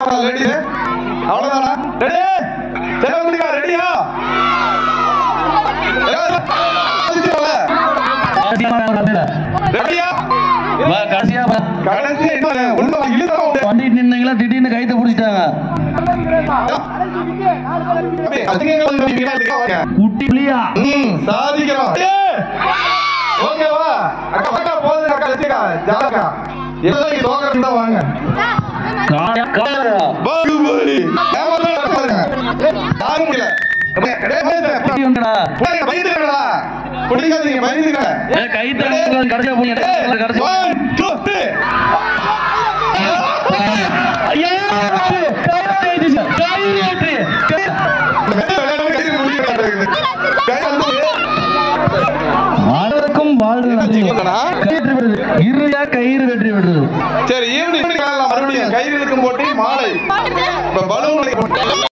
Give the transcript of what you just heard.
Ladies அவ்வளவுதானா ready தேவந்திரிக்கா ரெடியா ரெடியா வா, கடைசியா வா. கடைசி என்ன ஒண்ணு இழுத்தா உண்டு வண்டி நின்னீங்களா திடீர்னு கைத்தை பிடிச்சிட்டாங்க தம்பி, அதுக்கு கொஞ்சம் நீங்களா இதுக்கா வாங்க. குட்டி புலியா ம், சாதிக்கிறோம் ஏய், ஓகேவா அக்கா அக்கா போதும் அக்கா வச்சுக்கா ஜாக்கா எல்லாம் இங்க தோக்கறது தான் வாங்க காயா காயா பாகுபலி ஏமாதான் நடக்காதுங்க தாங்க முடியல அப்படியே, அப்படியே பயந்துங்க. குட்டி உண்டுடா. பிள்ளைங்க பயந்துக்கடா பிடிக்காதீங்க பயந்துக்கடா ஏ, கைத்தை அமுக்குறாங்க, கடைசியா போய் ஏய், கடைசியா one, two, three. ஐயா, கயிறு ஏறிடுச்சு, கயிறு ஏறிடுச்சு. இந்த மெத்த விளையாடாம கையில முடிக்கிறாங்க. கை வந்து வாழ்வதற்கும் வாழ்வு நன்றி. என்னடா? வெற்றி பெறுது. இருயா கயிறு வெற்றி பெற்றது சரி ஈவினிங் மறுபடியும் கயிறு இழுக்கும் போட்டி மாலை இப்ப பலூன்